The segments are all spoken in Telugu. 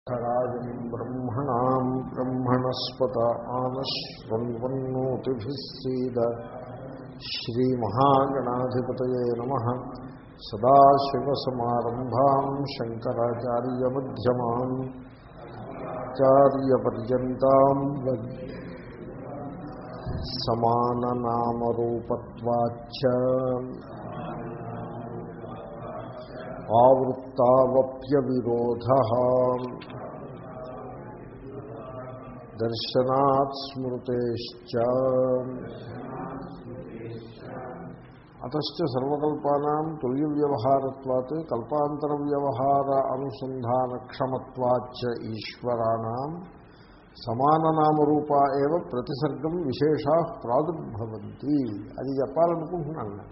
రాజం బ్రహ్మణాం బ్రహ్మణస్పత ఆనశ్వన్వన్నోతిభిः సీద శ్రీమహాగణాధిపతయే నమ సదాశివసమారంభాం శంకరాచార్యమ్యమాన్ ఆచార్యపర్యంతం సమాననామరూపత్వాచ్చ ఆవృత్తావప్యవిరోధ దర్శనాత్ స్మృతేశ్చ అతశ్చ సర్వకల్పానాం తుల్య వ్యవహారత్వాత్ కల్పాంతర వ్యవహార అనుసంధానక్షమత్వాచ్చ ఈశ్వరాణం సమాననామరూప ఏవ ప్రతిసర్గం విశేషా ప్రాదుర్భవంతి అది చెప్పాలనుకుంటున్నాను నేను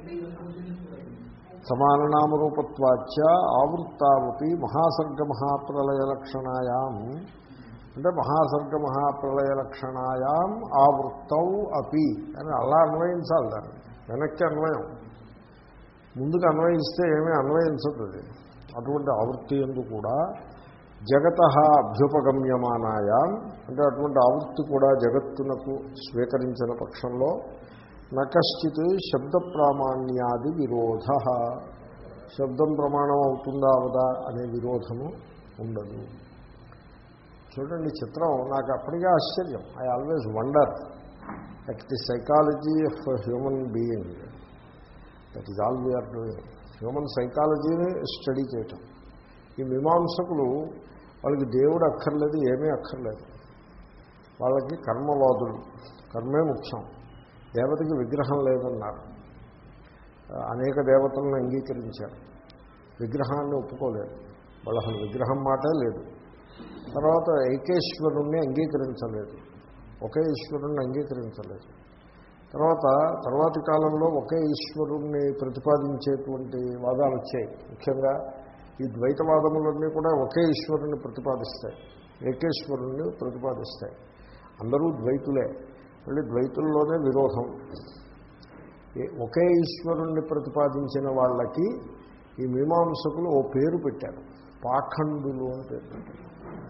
సమాననామరూపత్వాచ ఆవృత్తావపి మహాసర్గ మహాప్రలయలక్షణాయాం అంటే మహాసర్గ మహాప్రలయలక్షణాయాం ఆవృత్తౌ అపి అని అలా అన్వయించాలి దాన్ని వెనక్కి అన్వయం ముందుకు అన్వయిస్తే ఏమీ అన్వయించదు అది అటువంటి ఆవృత్తి ఎందు కూడా జగత అభ్యుపగమ్యమానాయాం అంటే అటువంటి ఆవృత్తి కూడా జగత్తునకు స్వీకరించిన పక్షంలో నకశ్చిత్ శబ్ద ప్రామాణ్యాది విరోధ శబ్దం ప్రమాణం అవుతుందా అవదా అనే విరోధము ఉండదు చూడండి చిత్రం నాకు అప్పటికే ఆశ్చర్యం I always wonder at the psychology of human being that is all we are doing human సైకాలజీని స్టడీ చేయటం ఈ మీమాంసకులు వాళ్ళకి దేవుడు అక్కర్లేదు ఏమీ అక్కర్లేదు వాళ్ళకి కర్మవాదులు కర్మే ముఖ్యం దేవతకి విగ్రహం లేదన్నారు అనేక దేవతలను అంగీకరించారు విగ్రహాన్ని ఒప్పుకోలేదు వాళ్ళు అసలు విగ్రహం మాటే లేదు తర్వాత ఏకేశ్వరుణ్ణి అంగీకరించలేదు ఒకే ఈశ్వరుణ్ణి అంగీకరించలేదు తర్వాత తర్వాతి కాలంలో ఒకే ఈశ్వరుణ్ణి ప్రతిపాదించేటువంటి వాదాలు వచ్చాయి ముఖ్యంగా ఈ ద్వైతవాదములన్నీ కూడా ఒకే ఈశ్వరుణ్ణి ప్రతిపాదిస్తాయి ఏకేశ్వరుణ్ణి ప్రతిపాదిస్తాయి అందరూ ద్వైతులే మళ్ళీ ద్వైతుల్లోనే విరోధం ఒకే ఈశ్వరుణ్ణి ప్రతిపాదించిన వాళ్ళకి ఈ మీమాంసకులు ఓ పేరు పెట్టారు పాఖండులు అని పేరు పెట్టారు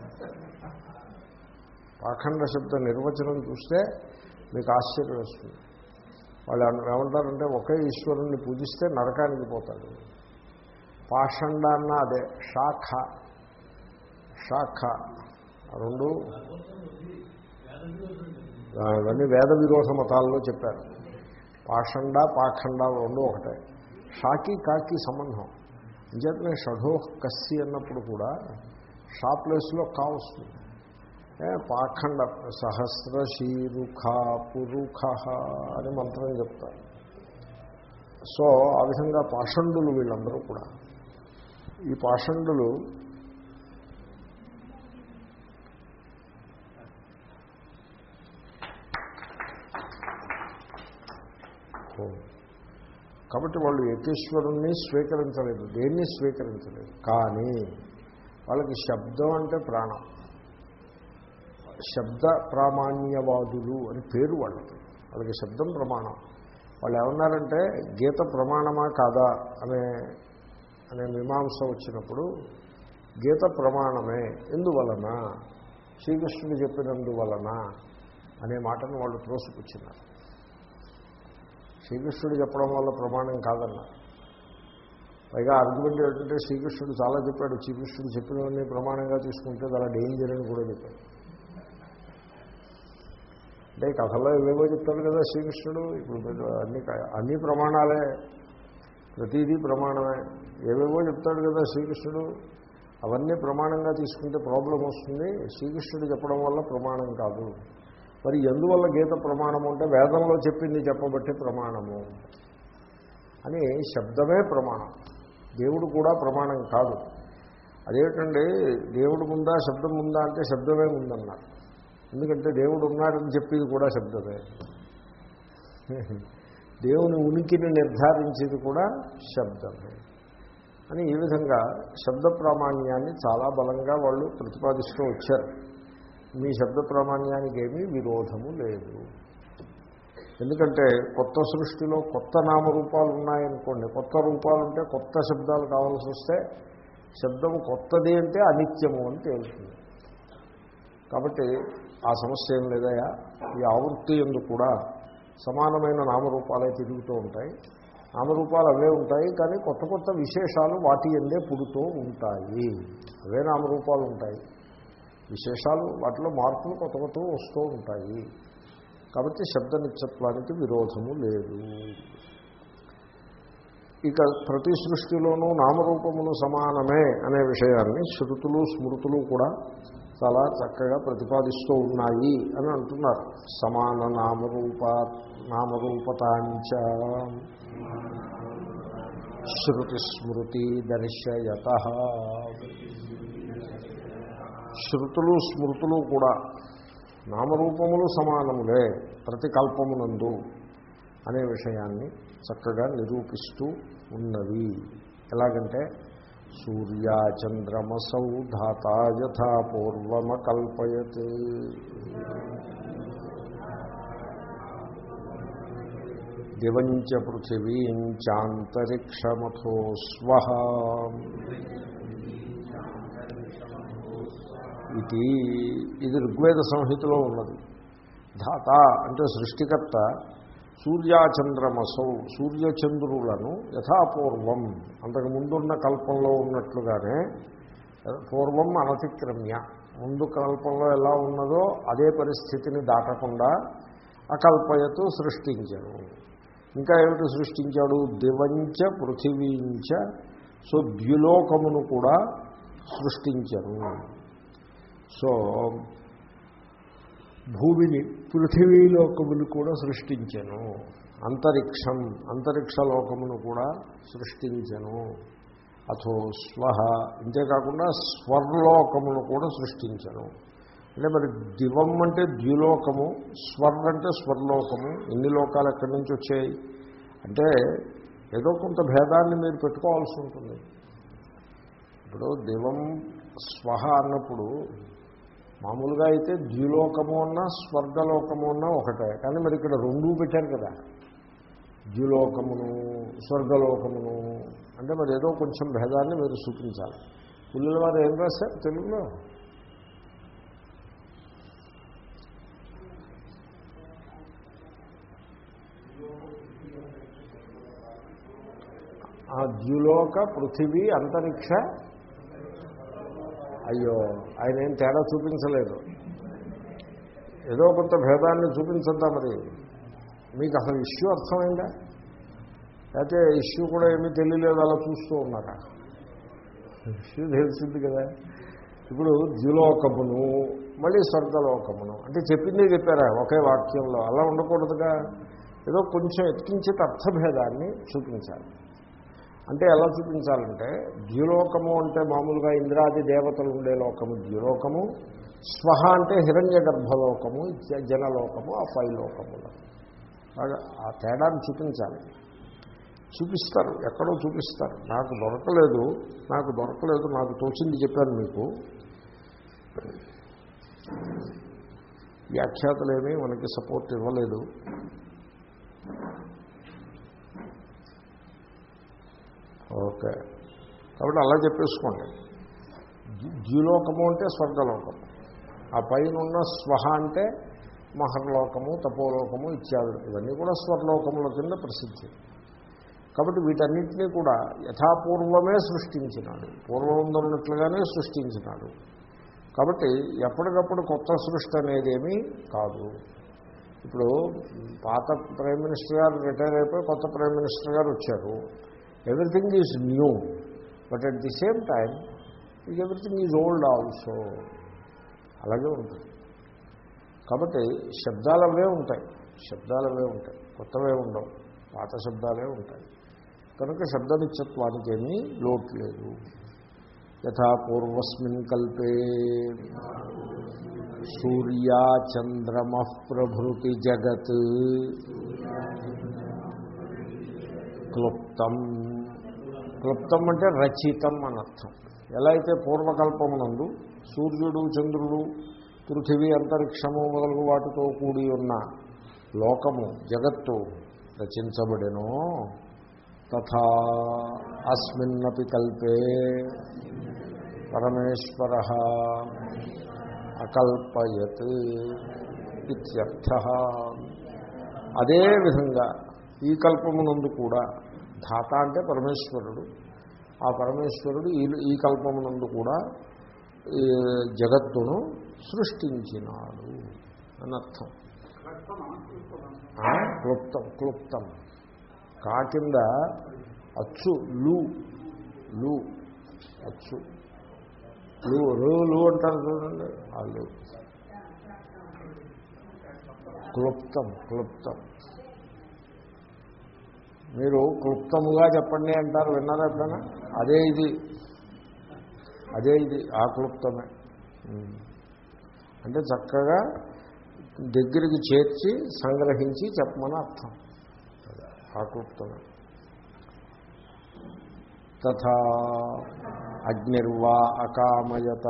పాఖండ శబ్ద నిర్వచనం చూస్తే మీకు ఆశ్చర్యం వస్తుంది వాళ్ళు ఏమంటారంటే ఒకే ఈశ్వరుణ్ణి పూజిస్తే నరకానికి పోతాడు పాషండ అన్న అదే శాఖ శాఖ రెండు ఇవన్నీ వేద విరోధ మతాల్లో చెప్పారు పాషండ పాఖండ రెండు ఒకటే షాకి కాకి సంబంధం అంచేతనే షఢో కస్సి అన్నప్పుడు కూడా షా ప్లేస్లో కా వస్తుంది పాఖండ సహస్ర శీరుఖ పురుఖ అని మంత్రం చెప్తారు సో ఆ విధంగా పాషండులు వీళ్ళందరూ కూడా ఈ పాషండులు కాబట్టి వాళ్ళు ఏకేశ్వరుణ్ణి స్వీకరించలేదు దేన్ని స్వీకరించలేదు కానీ వాళ్ళకి శబ్దం అంటే ప్రాణం శబ్ద ప్రామాణ్యవాదులు అని పేరు వాళ్ళకి వాళ్ళకి శబ్దం ప్రమాణం వాళ్ళు ఏమన్నారంటే గీత ప్రమాణమా కాదా అనే అనే మీమాంస వచ్చినప్పుడు గీత ప్రమాణమే ఎందువలన శ్రీకృష్ణుడు చెప్పినందువలన అనే మాటను వాళ్ళు త్రోసిపుచ్చినారు శ్రీకృష్ణుడు చెప్పడం వల్ల ప్రమాణం కాదన్నారు పైగా ఆర్గ్యుమెంట్ ఏంటంటే శ్రీకృష్ణుడు చాలా చెప్పాడు శ్రీకృష్ణుడు చెప్పినవన్నీ ప్రమాణంగా తీసుకుంటే చాలా డేంజర్ అని కూడా చెప్పాడు అంటే కథలో ఏవేవో చెప్తాడు కదా శ్రీకృష్ణుడు ఇప్పుడు అన్ని అన్ని ప్రమాణాలే ప్రతిదీ ప్రమాణమే ఏవేవో చెప్తాడు కదా శ్రీకృష్ణుడు అవన్నీ ప్రమాణంగా తీసుకుంటే ప్రాబ్లం వస్తుంది శ్రీకృష్ణుడు చెప్పడం వల్ల ప్రమాణం కాదు మరి ఎందువల్ల గీత ప్రమాణము అంటే వేదంలో చెప్పింది చెప్పబట్టి ప్రమాణము అని శబ్దమే ప్రమాణం దేవుడు కూడా ప్రమాణం కాదు అదేమిటండి దేవుడు ముందా శబ్దం ముందా అంటే శబ్దమే ముందన్నారు ఎందుకంటే దేవుడు ఉన్నాడని చెప్పేది కూడా శబ్దమే దేవుని ఉనికిని నిర్ధారించేది కూడా శబ్దమే అని ఈ విధంగా శబ్ద ప్రామాణ్యాన్ని చాలా బలంగా వాళ్ళు ప్రతిపాదిస్తూ వచ్చారు మీ శబ్ద ప్రామాణ్యానికి ఏమీ విరోధము లేదు ఎందుకంటే కొత్త సృష్టిలో కొత్త నామరూపాలు ఉన్నాయనుకోండి కొత్త రూపాలు ఉంటే కొత్త శబ్దాలు కావాల్సి వస్తే శబ్దము కొత్తది అంటే అనిత్యము అని తేలుతుంది కాబట్టి ఆ సమస్య ఏం లేదయా ఈ ఆవృత్తి ఎందు కూడా సమానమైన నామరూపాలే తిరుగుతూ ఉంటాయి నామరూపాలు అవే ఉంటాయి కానీ కొత్త కొత్త విశేషాలు వాటి ఎందే పుడుతూ ఉంటాయి అవే నామరూపాలు ఉంటాయి విశేషాలు వాటిలో మార్పులు కొత్త కొత్త వస్తూ ఉంటాయి కాబట్టి శబ్ద నిత్యత్వానికి విరోధము లేదు ఇక ప్రతి సృష్టిలోనూ నామరూపములు సమానమే అనే విషయాన్ని శృతులు స్మృతులు కూడా చాలా చక్కగా ప్రతిపాదిస్తూ ఉన్నాయి అని అంటున్నారు సమాన నామరూప నామరూపతాంచ శృతి స్మృతి దర్శయత శృతులు స్మృతులు కూడా నామరూపములు సమానములే ప్రతి కల్పమునందు అనే విషయాన్ని చక్కగా నిరూపిస్తూ ఉన్నవి ఎలాగంటే సూర్యాచంద్రమసౌ ధాత యథా పూర్వమకల్పయత్ దివంచ పృథివీం చాంతరిక్షమథో స్వ ఇది ఇది ఋగ్వేద సంహితలో ఉన్నది ధాత అంటే సృష్టికర్త సూర్యాచంద్రమసౌ సూర్యచంద్రులను యథాపూర్వం అంతకు ముందున్న కల్పంలో ఉన్నట్లుగానే పూర్వం అనతిక్రమ్య ముందు కల్పంలో ఎలా ఉన్నదో అదే పరిస్థితిని దాటకుండా అకల్పయతో సృష్టించాడు ఇంకా ఏమిటి సృష్టించాడు దివంచ పృథివీంచ సో ద్యులోకమును కూడా సృష్టించను సో భూమిని పృథివీలోకమును కూడా సృష్టించను అంతరిక్షం అంతరిక్ష లోకమును కూడా సృష్టించను అథో స్వహ ఇంతేకాకుండా స్వర్లోకమును కూడా సృష్టించను అంటే మరి దివం అంటే ద్యులోకము స్వర్ అంటే స్వర్లోకము ఎన్ని లోకాలు ఎక్కడి నుంచి వచ్చాయి అంటే ఏదో కొంత భేదాన్ని మీరు పెట్టుకోవాల్సి ఉంటుంది ఇప్పుడు దివం స్వహ అన్నప్పుడు మామూలుగా అయితే ద్యులోకము అన్నా స్వర్గలోకము అన్నా ఒకటే కానీ మరి ఇక్కడ రెండూ పెట్టారు కదా ద్యులోకమును స్వర్గలోకమును అంటే మరి ఏదో కొంచెం భేదాన్ని మీరు చూపించాలి పుల్లుల వారు ఏం రాశారు తెలుగులో ఆ ద్యులోక పృథివీ అంతరిక్ష అయ్యో ఆయన ఏం తేడా చూపించలేదు ఏదో కొంత భేదాన్ని చూపించద్దా మరి మీకు అసలు ఇష్యూ అర్థమైందా అయితే ఇష్యూ కూడా ఏమీ తెలియలేదు అలా చూస్తూ ఉన్నారా ఇష్యూ తెలిసింది కదా ఇప్పుడు ద్యులోకమును మళ్ళీ స్వర్గలోకమును అంటే చెప్పిందే చెప్పారా ఒకే వాక్యంలో అలా ఉండకూడదుగా ఏదో కొంచెం ఎత్కించే అర్థభేదాన్ని చూపించాలి అంటే ఎలా చూపించాలంటే ద్యులోకము అంటే మామూలుగా ఇంద్రాది దేవతలు ఉండే లోకము ద్యులోకము స్వహ అంటే హిరణ్య గర్భలోకము జనలోకము ఆ ఫైవ్ లోకములు బాగా ఆ తేడాన్ని చూపించాలి చూపిస్తారు ఎక్కడో చూపిస్తారు నాకు దొరకలేదు నాకు దొరకలేదు నాకు తోచింది చెప్పాను మీకు వ్యాఖ్యాతలేమీ మనకి సపోర్ట్ ఇవ్వలేదు ఓకే కాబట్టి అలా చెప్పేసుకోండి ద్యులోకము అంటే స్వర్గలోకము ఆ పైన ఉన్న స్వహ అంటే మహర్లోకము తపోలోకము ఇత్యాదులు ఇవన్నీ కూడా స్వర్లోకముల కింద ప్రసిద్ధి కాబట్టి వీటన్నిటినీ కూడా యథాపూర్వమే సృష్టించినాడు పూర్వముందున్నట్లుగానే సృష్టించినాడు కాబట్టి ఎప్పటికప్పుడు కొత్త సృష్టి అనేదేమీ కాదు ఇప్పుడు పాత ప్రైమ్ మినిస్టర్ గారు రిటైర్ అయిపోయి కొత్త ప్రైమ్ మినిస్టర్ గారు వచ్చారు everything is new but at the same time is everything is old also అలాగే ఉంటుంది కాబట్టి శబ్దాలు అవే ఉంటాయి శబ్దాలు అవే ఉంటాయి కొత్తవే ఉండవు పాత శబ్దాలే ఉంటాయి కనుక శబ్ద నిత్యత్వానికి ఏమీ లోటు లేదు యథా పూర్వస్మిన్ కల్పే సూర్యాచంద్రమ ప్రభృతి జగత్ క్లుప్తం క్లుప్తం అంటే రచితం అనర్థం ఎలా అయితే పూర్వకల్పమునందు సూర్యుడు చంద్రుడు పృథివీ అంతరిక్షము మొదలగు వాటితో కూడి ఉన్న లోకము జగత్తు రచించబడెనో తథా అస్మిన్నపి కల్పే పరమేశ్వర అకల్పయత్ ఇత్యర్థ అదేవిధంగా ఈ కల్పమునందు కూడా ధాత అంటే పరమేశ్వరుడు ఆ పరమేశ్వరుడు ఈ ఈ కల్పమునందు కూడా ఈ జగత్తును సృష్టించినాడు అని అర్థం ఆ, క్లుప్తం క్లుప్తం కా కింద అచ్చు లు లు అచ్చు లు రు లు అంటారు చూడండి ఆ లు క్లుప్తం క్లుప్తం మీరు క్లుప్తముగా చెప్పండి అంటారు విన్నారా ఎప్పుడైనా అదే ఇది అదే ఇది ఆ క్లుప్తమే ఉమ్. అంటే చక్కగా దగ్గరికి చేర్చి సంగ్రహించి చెప్పమని అర్థం అదే, ఆ క్లుప్తమే తథా అగ్నిర్వా అకామయత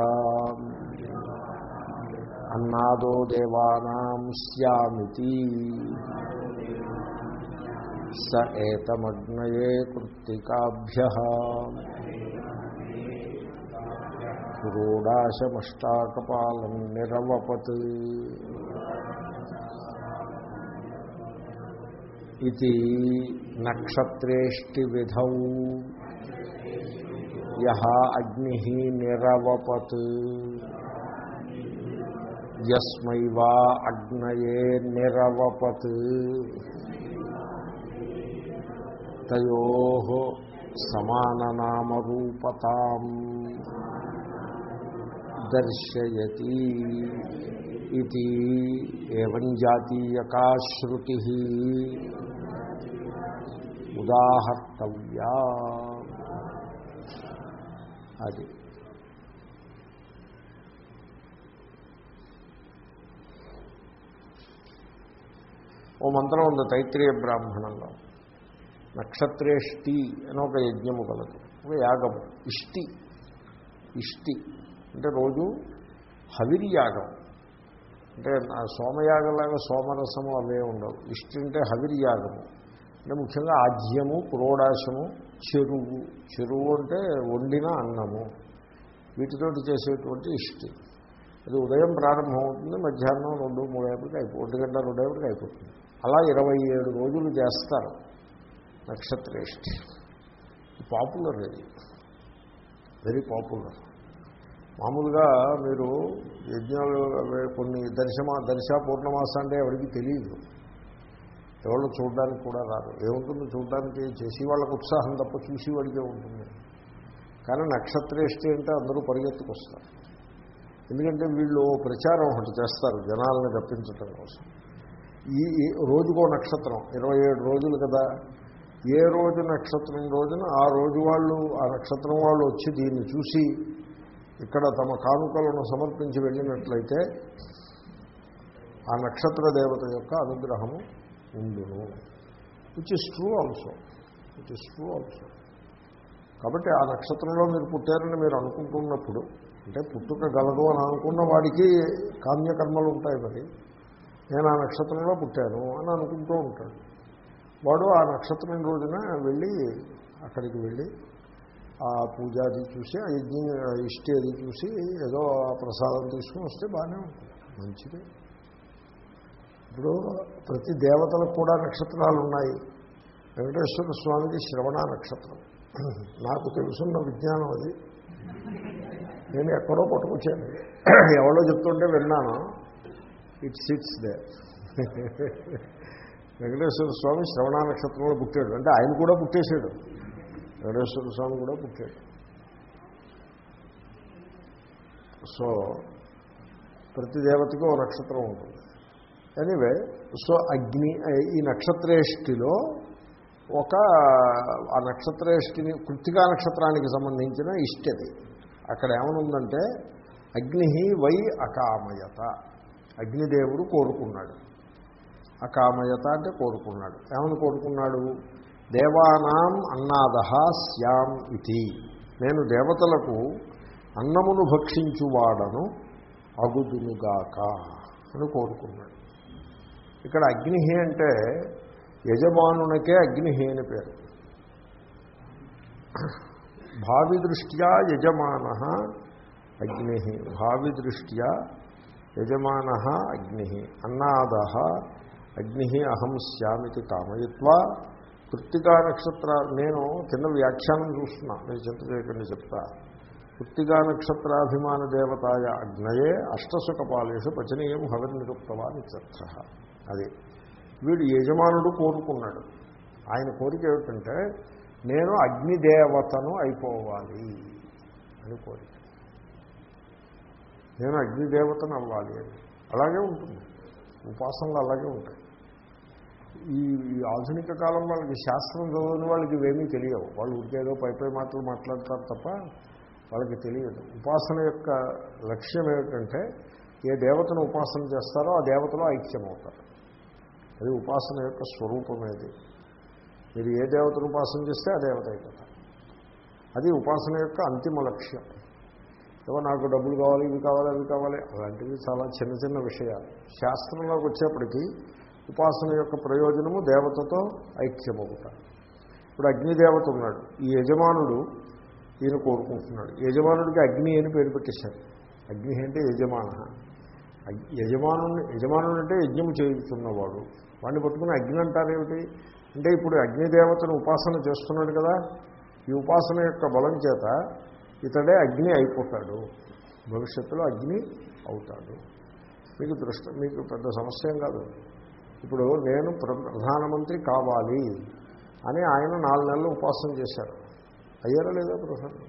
అన్నాదో దేవానాం స్యామితి స ఏతమగ్నయే కృత్తికాభ్య పురోడాశమష్టాకపాలం నిరవపత్ ఇది నక్షత్రేష్టి విధౌ యహ అగ్ని నిరవపత్ యస్మై వా అగ్నయే నిరవపత్ తయో సమాననామరూపతాం దర్శయతి ఇది ఏం జాతీయకా శృతి ఉదాహర్తవ్యా అది ఓ మంత్రం ఉంది తైత్రీయ బ్రాహ్మణంలో నక్షత్రేష్టి అని ఒక యజ్ఞము కలదు ఒక యాగము ఇష్టి ఇష్టి అంటే రోజు హవిర్యాగం అంటే నా సోమయాగంలాగా సోమరసము అవే ఉండవు ఇష్టి అంటే హవిర్యాగము అంటే ముఖ్యంగా ఆజ్యము పురోడాశము చెరువు చెరువు అంటే వండిన అన్నము వీటితోటి చేసేటువంటి ఇష్టి అది ఉదయం ప్రారంభమవుతుంది మధ్యాహ్నం రెండు మూడేపటికి అయిపో ఒంటి గంట రెండేపటికి అయిపోతుంది అలా ఇరవై ఏడు రోజులు చేస్తారు నక్షత్రేష్టి పాపులర్ ఇది వెరీ పాపులర్ మామూలుగా మీరు యజ్ఞాలు అవి కొన్ని దర్శమా దర్శ పూర్ణమాస అంటే ఎవరికి తెలియదు ఎవరు చూడడానికి కూడా రాదు ఏముంటుంది చూడడానికి చేసి వాళ్ళకు ఉత్సాహం తప్ప చూసి వాడికే ఉంటుంది కానీ నక్షత్రేష్టి అంటే అందరూ పరిగెత్తుకొస్తారు ఎందుకంటే వీళ్ళు ప్రచారం ఒకటి చేస్తారు జనాలను తప్పించటం కోసం ఈ ఈ రోజుకో నక్షత్రం ఇరవై ఏడు రోజులు కదా ఏ రోజు నక్షత్రం రోజున ఆ రోజు వాళ్ళు ఆ నక్షత్రం వాళ్ళు వచ్చి దీన్ని చూసి ఇక్కడ తమ కానుకలను సమర్పించి వెళ్ళినట్లయితే ఆ నక్షత్ర దేవత యొక్క అనుగ్రహము ఉండును which is true also which is true also కాబట్టి ఆ నక్షత్రంలో మీరు పుట్టారని మీరు అనుకుంటున్నప్పుడు అంటే పుట్టుక గలదు అని అనుకున్న వాడికి కామ్యకర్మలు ఉంటాయి మరి నేను ఆ నక్షత్రంలో పుట్టాను అని అనుకుంటూ ఉంటాడు వాడు ఆ నక్షత్రం రోజున వెళ్ళి అక్కడికి వెళ్ళి ఆ పూజ అది చూసి ఆ యజ్ఞ ఇష్టి అది చూసి ఏదో ఆ ప్రసాదం తీసుకుని వస్తే బాగానే ఉంటుంది మంచిది ఇప్పుడు ప్రతి దేవతలకు కూడా నక్షత్రాలు ఉన్నాయి వెంకటేశ్వర స్వామికి శ్రవణ నక్షత్రం నాకు తెలుసున్న విజ్ఞానం అది నేను ఎక్కడో పట్టుకొచ్చాను ఎవరో చెప్తుంటే విన్నాను it sits they Venkateswara Swamy శ్రవణ నక్షత్రంలో పుట్టాడు అంటే ఆయన కూడా పుట్టేశాడు వెంకటేశ్వర స్వామి కూడా పుట్టాడు సో ప్రతి దేవతకి ఓ నక్షత్రం ఉంటుంది ఎనీవే సో అగ్ని ఈ నక్షత్రేష్టిలో ఒక ఆ నక్షత్రేష్టిని కృతికా నక్షత్రానికి సంబంధించిన ఇష్టది అక్కడ ఏమనుందంటే అగ్ని వై అకామయత అగ్నిదేవుడు కోరుకున్నాడు అకామయత అంటే కోరుకున్నాడు ఏమని కోరుకున్నాడు దేవానాం అన్నాద శ్యాం ఇది నేను దేవతలకు అన్నమును భక్షించువాడను అగుదునుగాక అని కోరుకున్నాడు ఇక్కడ అగ్నిహి అంటే యజమానునికే అగ్నిహి అని పేరు భావి దృష్ట్యా యజమాన అగ్ని భావి దృష్ట్యా యజమాన అగ్ని అన్నాద అగ్ని అహం శ్యామితి కామయిత్వా కృత్తికా నక్షత్ర నేను కింద వ్యాఖ్యానం చూస్తున్నా మీరు చింత చేయకండి చెప్తా కృత్తికా నక్షత్రాభిమాన దేవతాయ అగ్నయే అష్టసుఖపాలేషు పచనీయం హవిర్ నిరుక్తవాన్ ఇత్యర్థ అది వీడు యజమానుడు కోరుకున్నాడు ఆయన కోరిక ఏమిటంటే నేను అగ్నిదేవతను అయిపోవాలి అని కోరిక నేను అగ్నిదేవతను అవ్వాలి అని అలాగే ఉంటుంది ఉపాసనలు అలాగే ఉంటాయి ఈ ఈ ఆధునిక కాలం వాళ్ళకి శాస్త్రం చదివిన వాళ్ళకి ఇవేమీ తెలియవు వాళ్ళు ఉడికేదో పై పై మాటలు మాట్లాడతారు తప్ప వాళ్ళకి తెలియదు ఉపాసన యొక్క లక్ష్యం ఏమిటంటే ఏ దేవతను ఉపాసన చేస్తారో ఆ దేవతలో ఐక్యమవుతారు అది ఉపాసన యొక్క స్వరూపమేది మీరు ఏ దేవతను ఉపాసన చేస్తే ఆ దేవత అయిపోతారు అది ఉపాసన యొక్క అంతిమ లక్ష్యం ఏవో నాకు డబ్బులు కావాలి ఇవి కావాలి అవి కావాలి అలాంటివి చాలా చిన్న చిన్న విషయాలు శాస్త్రంలోకి వచ్చేప్పటికీ ఉపాసన యొక్క ప్రయోజనము దేవతతో ఐక్యమవుతారు ఇప్పుడు అగ్నిదేవత ఉన్నాడు ఈ యజమానుడు ఈయన కోరుకుంటున్నాడు యజమానుడికి అగ్ని అని పేరు పెట్టేశారు అగ్ని అంటే యజమాన యజమానుని యజమానుడు అంటే యజ్ఞము చేయుతున్నవాడు వాడిని పట్టుకుని అగ్ని అంటారేమిటి అంటే ఇప్పుడు అగ్నిదేవతను ఉపాసన చేస్తున్నాడు కదా ఈ ఉపాసన యొక్క బలం చేత ఇతడే అగ్ని అయిపోతాడు భవిష్యత్తులో అగ్ని అవుతాడు మీకు దృష్టి మీకు పెద్ద సమస్య ఏం కాదు ఇప్పుడు నేను ప్రధానమంత్రి కావాలి అని ఆయన నాలుగు నెలలు ఉపాసన చేశారు అయ్యారా లేదా ప్రధాని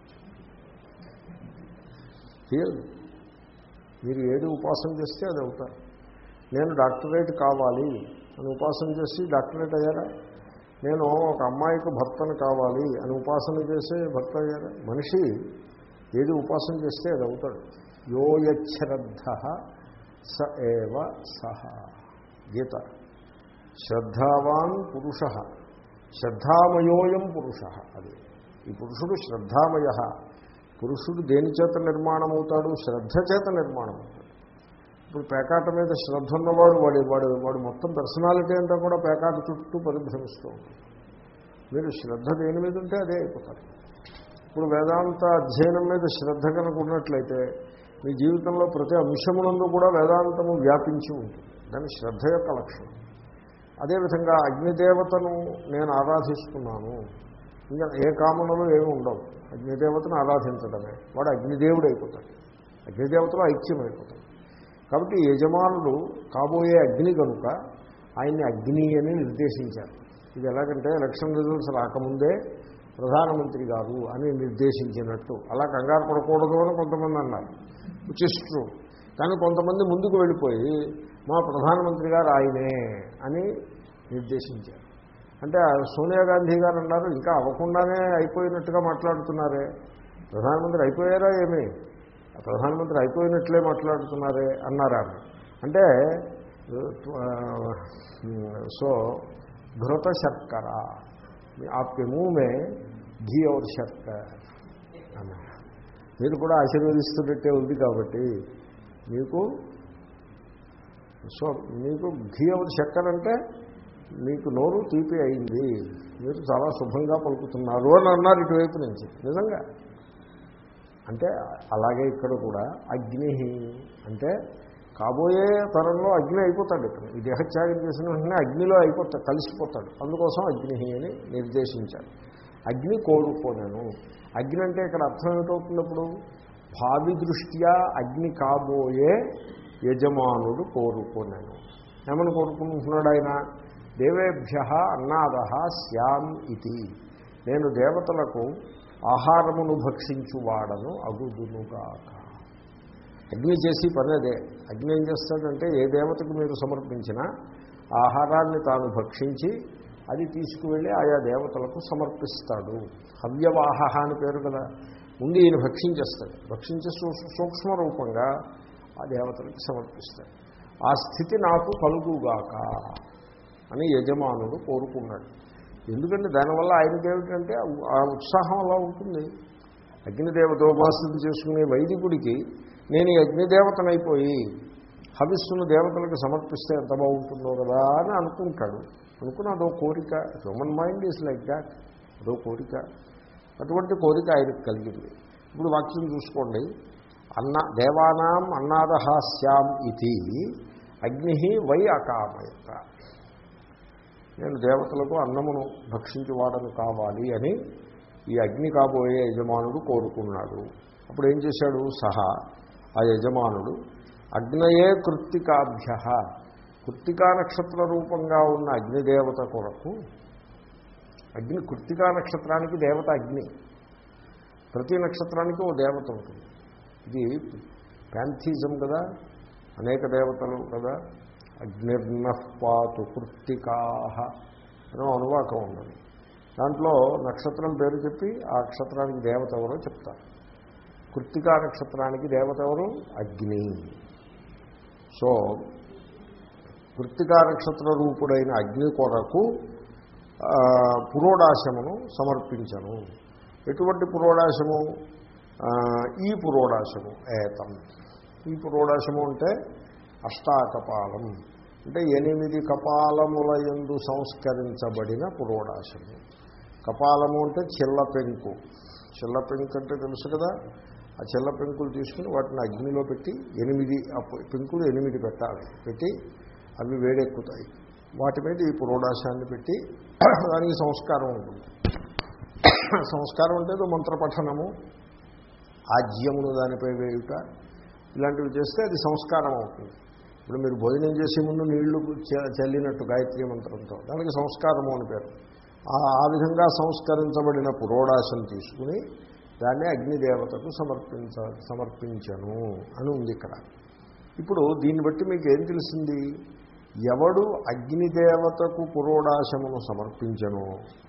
తీయదు మీరు ఏది ఉపాసన చేస్తే అది అవుతారు నేను డాక్టరేట్ కావాలి అని ఉపాసన చేసి డాక్టరేట్ అయ్యారా నేను ఒక అమ్మాయికి భర్తను కావాలి అని ఉపాసన చేసే భర్త అయ్యారా మనిషి ఏది ఉపాసన చేస్తే అది అవుతాడు యోయశ్రద్ధ స ఏవ సహ గీత శ్రద్ధావాన్ పురుష శ్రద్ధామయోయం పురుష అది ఈ పురుషుడు శ్రద్ధామయ పురుషుడు దేని చేత నిర్మాణం అవుతాడు శ్రద్ధ చేత నిర్మాణం అవుతాడు ఇప్పుడు పేకాట మీద శ్రద్ధ ఉన్నవాడు వాడు వాడు వాడు మొత్తం పర్సనాలిటీ అంతా కూడా పేకాట చుట్టూ పరిభ్రమిస్తూ ఉంటుంది మీరు శ్రద్ధ దేని మీద ఉంటే అదే అయిపోతారు ఇప్పుడు వేదాంత అధ్యయనం మీద శ్రద్ధ కనుక ఉన్నట్లయితే మీ జీవితంలో ప్రతి అంశమునందు కూడా వేదాంతము వ్యాపించి ఉంటుంది దాని శ్రద్ధ యొక్క లక్షణం అదేవిధంగా అగ్నిదేవతను నేను ఆరాధిస్తున్నాను ఇంకా ఏ కామనలు ఏమి ఉండవు అగ్నిదేవతను ఆరాధించడమే వాడు అగ్నిదేవుడు అయిపోతాడు అగ్నిదేవతలో ఐక్యం అయిపోతాడు కాబట్టి యజమానుడు కాబోయే అగ్ని కనుక ఆయన్ని అగ్ని అని నిర్దేశించారు ఇది ఎలాగంటే ఎలక్షన్ రిజల్ట్స్ రాకముందే ప్రధానమంత్రి గారు అని నిర్దేశించినట్టు అలా కంగారు పడకూడదు అని కొంతమంది అన్నారు విచ్ ఇస్ ట్రూ కానీ కొంతమంది ముందుకు వెళ్ళిపోయి మా ప్రధానమంత్రి గారు ఆయనే అని నిర్దేశించారు అంటే సోనియా గాంధీ గారు అన్నారు ఇంకా అవ్వకుండానే అయిపోయినట్టుగా మాట్లాడుతున్నారే ప్రధానమంత్రి అయిపోయారా ఏమి ప్రధానమంత్రి అయిపోయినట్లే మాట్లాడుతున్నారే అన్నారా అంటే సో ఘృత శర్కర ఆప్కే మూమే ఘీ ఔర్ శర్కర్ అన్నారు మీరు కూడా ఆశీర్వదిస్తున్నట్టే ఉంది కాబట్టి మీకు సో మీకు ఘీ ఔర్ శర్కర్ అంటే మీకు నోరు తీపి అయింది మీరు చాలా శుభంగా పలుకుతున్నారు అని అన్నారు ఇటువైపు నుంచి నిజంగా అంటే అలాగే ఇక్కడ కూడా అగ్ని అంటే కాబోయే తరంలో అగ్ని అయిపోతాడు ఇక్కడ ఈ దేహత్యాగం చేసిన వెంటనే అగ్నిలో అయిపోతాడు కలిసిపోతాడు అందుకోసం అగ్ని అని నిర్దేశించాడు అగ్ని కోరుకోలేను అగ్ని అంటే ఇక్కడ అర్థం ఏమిటవుతున్నప్పుడు భావి దృష్ట్యా అగ్ని కాబోయే యజమానుడు కోరుకోలేను ఏమని కోరుకుంటున్నాడు ఆయన దేవేభ్య అన్నాద శ్యాం ఇది నేను దేవతలకు ఆహారమును భక్షించువాడను అగుదునుగాక అగ్ని చేసి పని అదే అగ్ని ఏం చేస్తాడంటే ఏ దేవతకు మీరు సమర్పించినా ఆహారాన్ని తాను భక్షించి అది తీసుకువెళ్ళి ఆయా దేవతలకు సమర్పిస్తాడు హవ్యవాహ అని పేరు కదా ముందు ఈయన భక్షించేస్తాడు భక్షించే సూక్ష్మ రూపంగా ఆ దేవతలకు సమర్పిస్తాడు ఆ స్థితి నాకు కలుగుగాక అని యజమానుడు కోరుకున్నాడు ఎందుకంటే దానివల్ల ఆయనకి ఏమిటంటే ఆ ఉత్సాహం అలా ఉంటుంది అగ్నిదేవతోపాసన చేసుకునే వైదికుడికి నేను ఈ అగ్నిదేవతనైపోయి హవిస్సును దేవతలకు సమర్పిస్తే ఎంత బాగుంటుందో కదా అని అనుకుంటాడు అనుకుని అదో కోరిక human mind is like that అదో కోరిక అటువంటి కోరిక ఆయనకు కలిగింది ఇప్పుడు వాక్యం చూసుకోండి అన్న దేవానాం అన్నాదహాస్యాం ఇది అగ్ని వై అకామయత నేను దేవతలకు అన్నమును భక్షించువాడను కావాలి అని ఈ అగ్ని కాబోయే యజమానుడు కోరుకున్నాడు అప్పుడు ఏం చేశాడు సహా ఆ యజమానుడు అగ్నయే కృత్తికాభ్య కృత్తికా నక్షత్ర రూపంగా ఉన్న అగ్నిదేవత కొరకు అగ్ని కృత్తికా నక్షత్రానికి దేవత అగ్ని ప్రతి నక్షత్రానికి ఓ దేవత ఉంటుంది ఇది ప్యాంథిజం కదా అనేక దేవతలు కదా అగ్నిర్నఃపాతు కృత్తికాహ అనో అనువాకం ఉన్నది దాంట్లో నక్షత్రం పేరు చెప్పి ఆ నక్షత్రానికి దేవత ఎవరో చెప్తారు కృత్తికా నక్షత్రానికి దేవత ఎవరు అగ్ని సో కృత్తికా నక్షత్ర రూపుడైన అగ్ని కొరకు ఆ, పురోడాశమును సమర్పించను ఎటువంటి పురోడాశము ఆ, ఈ పురోడాశము ఏతం ఈ పురోడాశము అంటే అష్టాకపాలం అంటే ఎనిమిది కపాలముల యందు సంస్కరించబడిన పురోడాశము కపాలము అంటే చిల్ల పెంకు చిల్ల పెంకు అంటే తెలుసు కదా ఆ చిల్ల పెంకులు తీసుకుని వాటిని అగ్నిలో పెట్టి ఎనిమిది ఆ పెంకులు ఎనిమిది పెట్టాలి పెట్టి అవి వేడెక్కుతాయి వాటి మీద ఈ పురోడాశాన్ని పెట్టి దానికి సంస్కారం ఉంటుంది సంస్కారం అంటే ఏదో మంత్రపఠనము ఆజ్యమును దానిపై వేయుట ఇలాంటివి చేస్తే అది సంస్కారం అవుతుంది ఇప్పుడు మీరు భోజనం చేసే ముందు నీళ్లు చ- చల్లినట్టు గాయత్రి మంత్రంతో దానికి సంస్కారము అని పేరు ఆ- ఆ విధంగా సంస్కరించబడిన పురోడాశం తీసుకుని దాన్ని అగ్నిదేవతకు సమర్పించ సమర్పించను అని ఉంది ఇక్కడ ఇప్పుడు దీన్ని బట్టి మీకు ఏం తెలిసింది ఎవడు అగ్నిదేవతకు పురోడాశమును సమర్పించను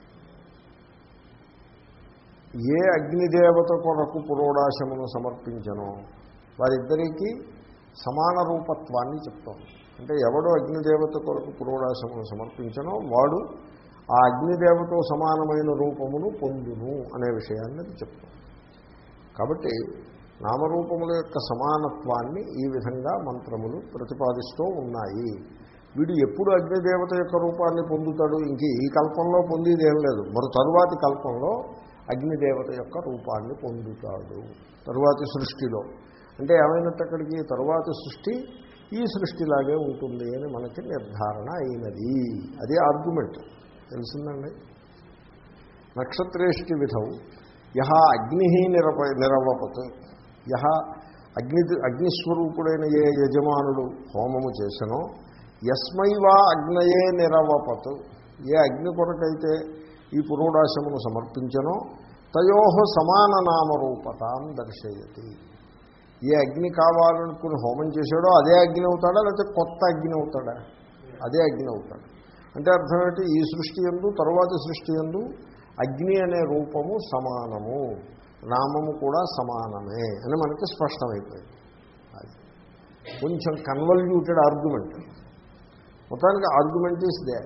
ఏ అగ్నిదేవత కొరకు పురోడాశమును సమర్పించను వారిద్దరికీ సమాన రూపత్వాన్ని చెప్తాం అంటే ఎవడు అగ్నిదేవత కొరకు పురోడాశమును సమర్పించనో వాడు ఆ అగ్నిదేవతో సమానమైన రూపమును పొందును అనే విషయాన్ని అది చెప్తాం కాబట్టి నామరూపముల యొక్క సమానత్వాన్ని ఈ విధంగా మంత్రములు ప్రతిపాదిస్తూ ఉన్నాయి వీడు ఎప్పుడు అగ్నిదేవత యొక్క రూపాన్ని పొందుతాడు ఇంక ఈ కల్పంలో పొందేది ఏం లేదు మరి తరువాతి కల్పంలో అగ్నిదేవత యొక్క రూపాన్ని పొందుతాడు తరువాతి సృష్టిలో అంటే ఏమైనట్టు అక్కడికి తరువాతి సృష్టి ఈ సృష్టిలాగే ఉంటుంది అని మనకి నిర్ధారణ అయినది అదే ఆర్గ్యుమెంట్ తెలిసిందండి నక్షత్రేష్టి విధౌ యహ అగ్ని నిరప నిరవపత్ యహ అగ్ని అగ్నిస్వరూపుడైన ఏ యజమానుడు హోమము చేసనో యస్మైవా అగ్నయే నిరవపత్ ఏ అగ్ని కొరకైతే ఈ పురోడాశమును సమర్పించనో తయో సమాన నామరూపతాం దర్శయతి ఏ అగ్ని కావాలనుకుని హోమం చేశాడో అదే అగ్ని అవుతాడా లేకపోతే కొత్త అగ్ని అవుతాడా అదే అగ్ని అవుతాడు అంటే అర్థం ఏంటి ఈ సృష్టి ఎందు తరువాతి సృష్టి ఎందు అగ్ని అనే రూపము సమానము నామము కూడా సమానమే అని మనకి స్పష్టమైపోయింది అది కొంచెం కన్వల్యూటెడ్ ఆర్గ్యుమెంట్ మొత్తానికి ఆర్గ్యుమెంట్ ఈస్ దే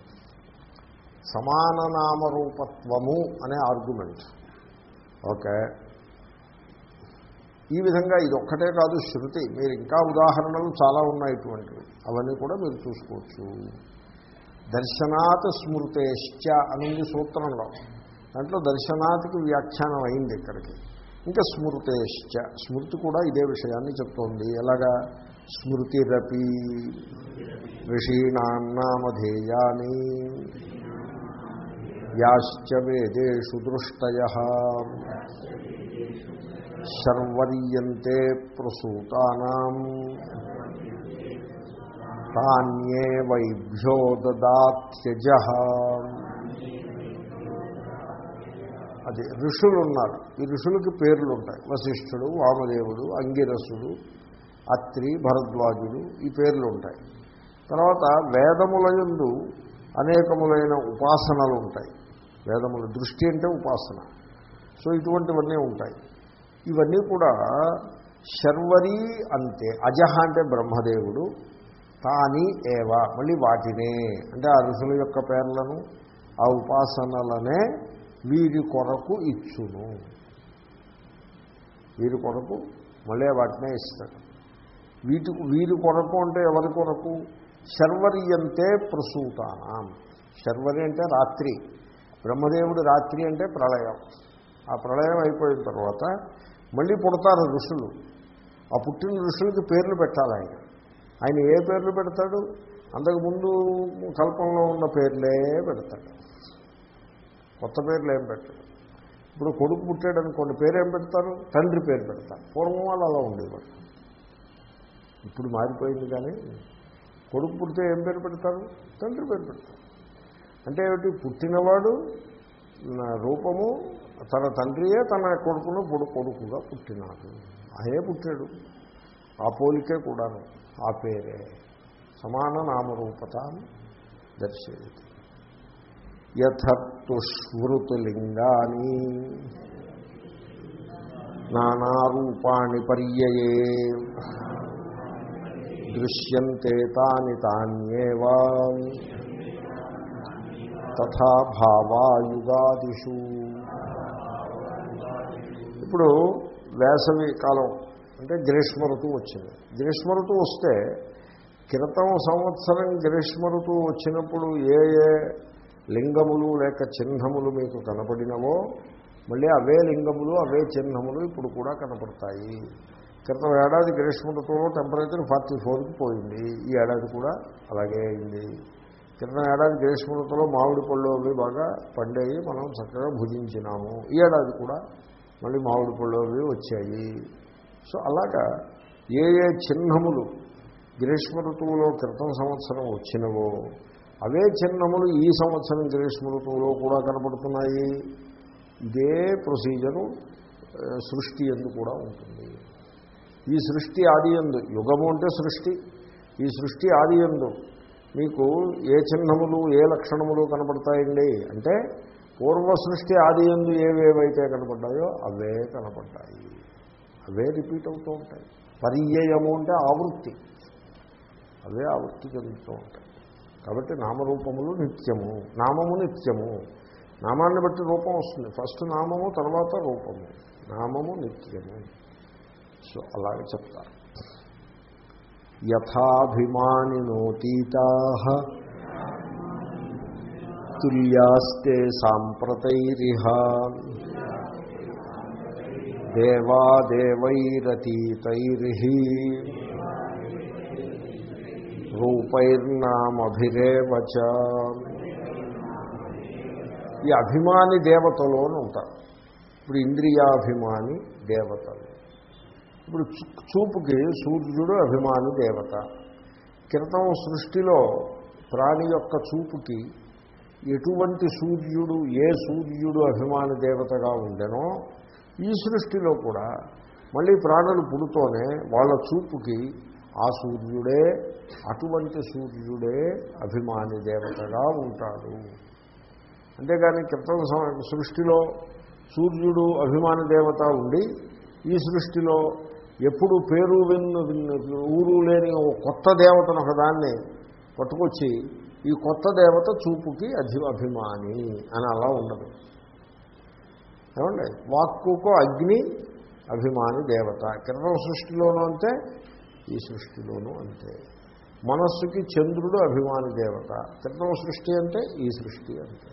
సమాన నామరూపత్వము అనే ఆర్గ్యుమెంట్ ఓకే ఈ విధంగా ఇది ఒక్కటే కాదు శృతి మీరు ఇంకా ఉదాహరణలు చాలా ఉన్నాయి ఇటువంటివి అవన్నీ కూడా మీరు చూసుకోవచ్చు దర్శనాత్ స్మృతేశ్చ అనుంది సూత్రంలో దాంట్లో దర్శనాత్కి వ్యాఖ్యానం అయింది ఇక్కడికి ఇంకా స్మృతేశ్చ స్మృతి కూడా ఇదే విషయాన్ని చెప్తోంది ఎలాగా స్మృతిరపి ఋషీణాన్నామధేయాని యాశ్చ వేదేషు దృష్టయ శర్వర్యంతే ప్రసూతానాం తాన్యే వైభ్యో దదాత్యజ అది ఋషులు ఉన్నారు ఈ ఋషులకి పేర్లు ఉంటాయి వశిష్ఠుడు వామదేవుడు అంగిరసుడు అత్రి భరద్వాజుడు ఈ పేర్లు ఉంటాయి తర్వాత వేదములయందు అనేకములైన ఉపాసనలు ఉంటాయి వేదముల దృష్టి అంటే ఉపాసన సో ఇటువంటివన్నీ ఉంటాయి ఇవన్నీ కూడా శర్వరి అంతే అజహ అంటే బ్రహ్మదేవుడు తాని ఏవ మళ్ళీ వాటినే అంటే ఆ ఋషుల యొక్క పేర్లను ఆ ఉపాసనలనే వీరి కొరకు ఇచ్చును వీరి కొరకు మళ్ళీ వాటినే ఇస్తాడు వీటి వీరి కొరకు అంటే ఎవరి కొరకు శర్వర్యంతే ప్రసూతానం శర్వరి అంటే రాత్రి బ్రహ్మదేవుడు రాత్రి అంటే ప్రళయం ఆ ప్రళయం అయిపోయిన తర్వాత మళ్ళీ పుడతారు ఋషులు ఆ పుట్టిన ఋషులకి పేర్లు పెట్టాలి ఆయన ఆయన ఏ పేర్లు పెడతాడు అంతకుముందు కల్పంలో ఉన్న పేర్లే పెడతాడు కొత్త పేర్లు ఏం పెట్టాడు ఇప్పుడు కొడుకు పుట్టాడు అనుకోండి పేరు ఏం పెడతారు తండ్రి పేరు పెడతారు పూర్వం వాళ్ళు అలా ఉండేవాడు ఇప్పుడు మారిపోయింది కానీ కొడుకు పుడితే ఏం పేరు పెడతారు తండ్రి పేరు పెడతారు అంటే ఏమిటి పుట్టినవాడు నా రూపము తన తండ్రియే తన కొడుకును పొడు కొడుకుగా పుట్టినాడు ఆయే పుట్టాడు ఆ పోలికే కూడాను ఆ పేరే సమాన నామరూపత దర్శయతి యథర్తు స్మృతులింగాని నానారూపాణి పర్యయే దృశ్యంతే తాని తాన్యేవా తథా భావాయుగాదిషు ఇప్పుడు వేసవి కాలం అంటే గ్రీష్మ ఋతువు వచ్చింది గ్రీష్మ ఋతువు వస్తే క్రితం సంవత్సరం గ్రీష్మ ఋతువు వచ్చినప్పుడు ఏ ఏ లింగములు లేక చిహ్నములు మీకు కనపడినవో మళ్ళీ అవే లింగములు అవే చిహ్నములు ఇప్పుడు కూడా కనపడతాయి క్రితం ఏడాది గ్రీష్మ ఋతువులో టెంపరేచర్ ఫార్టీ ఫోర్కి పోయింది ఈ ఏడాది కూడా అలాగే అయింది క్రితం ఏడాది గ్రీష్మ ఋతువులో మామిడి పళ్ళు అవి బాగా పండేవి మనం చక్కగా భుజించినాము ఈ ఏడాది కూడా మళ్ళీ మామిడి పళ్ళు అవి వచ్చాయి సో అలాగా ఏ ఏ చిహ్నములు గ్రీష్మ ఋతువులో క్రితం సంవత్సరం వచ్చినవో అవే చిహ్నములు ఈ సంవత్సరం గ్రీష్మ ఋతువులో కూడా కనపడుతున్నాయి ఇదే ప్రొసీజరు ఆ, సృష్టి ఎందు కూడా ఉంటుంది ఈ సృష్టి ఆది ఎందు యుగము అంటే సృష్టి ఈ సృష్టి ఆది ఎందు మీకు ఏ చిహ్నములు ఏ లక్షణములు కనపడతాయండి అంటే పూర్వ సృష్టి ఆది ఎందు ఏవేవైతే కనపడ్డాయో అవే కనపడ్డాయి అవే రిపీట్ అవుతూ ఉంటాయి పర్యయము అంటే ఆవృత్తి అవే ఆవృత్తి చెందుతూ ఉంటాయి కాబట్టి నామరూపములు నిత్యము నామము నిత్యము నామాన్ని బట్టి రూపం వస్తుంది ఫస్ట్ నామము తర్వాత రూపము నామము నిత్యము సో అలాగే చెప్తారు యథాభిమానినోతీతా తుల్యాస్తే సాంప్రతైరిహ దేవాదేవైరతీతైర్హి రూపైర్నామభిరేవచ ఈ అభిమాని దేవతలు అని ఉంటారు ఇప్పుడు ఇంద్రియాభిమాని దేవతలు ఇప్పుడు చూ- చూపుకి సూర్యుడు అభిమాని దేవత క్రితం సృష్టిలో ప్రాణి యొక్క చూపుకి ఎటువంటి సూర్యుడు ఏ సూర్యుడు అభిమాని దేవతగా ఉండెనో ఈ సృష్టిలో కూడా మళ్ళీ ప్రాణులు పుడుతూనే వాళ్ళ చూపుకి ఆ సూర్యుడే అటువంటి సూర్యుడే అభిమాని దేవతగా ఉంటాడు అంతేగాని క్రితం సం- సృష్టిలో సూర్యుడు అభిమాని దేవత ఉండి ఈ సృష్టిలో ఎప్పుడు పేరు విన్ను విన్ను ఊరు లేని ఓ కొత్త దేవతను ఒకదాన్ని పట్టుకొచ్చి ఈ కొత్త దేవత చూపుకి అధి అభిమాని అని అలా ఉండదు ఏమండి వాక్కుకు అగ్ని అభిమాని దేవత క్రితం సృష్టిలోనూ అంతే ఈ సృష్టిలోనూ అంతే మనస్సుకి చంద్రుడు అభిమాని దేవత క్రితం సృష్టి అంటే ఈ సృష్టి అంతే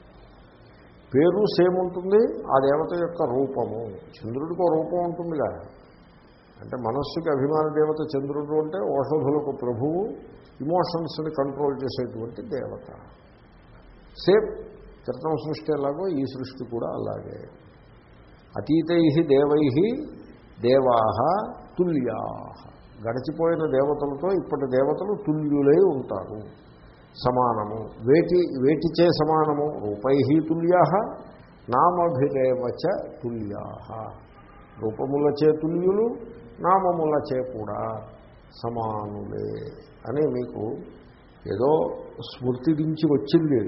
పేరు సేమ్ ఉంటుంది ఆ దేవత యొక్క రూపము చంద్రుడికి ఒక రూపం ఉంటుందిగా అంటే మనస్సుకి అభిమాన దేవత చంద్రుడు అంటే ఓషధులకు ప్రభువు ఇమోషన్స్ని కంట్రోల్ చేసేటువంటి దేవత సేమ్ క్రితం సృష్టి ఎలాగో ఈ సృష్టి కూడా అలాగే అతీతై దేవై దేవా తుల్యా గడిచిపోయిన దేవతలతో ఇప్పటి దేవతలు తుల్యులై ఉంటారు సమానము వేటి వేటిచే సమానము రూపై తుల్యా నామభిరేవచ తుల్యా రూపములచే తుల్యులు నామములచే కూడా సమానులే అని మీకు ఏదో స్మృతి నుంచి వచ్చింది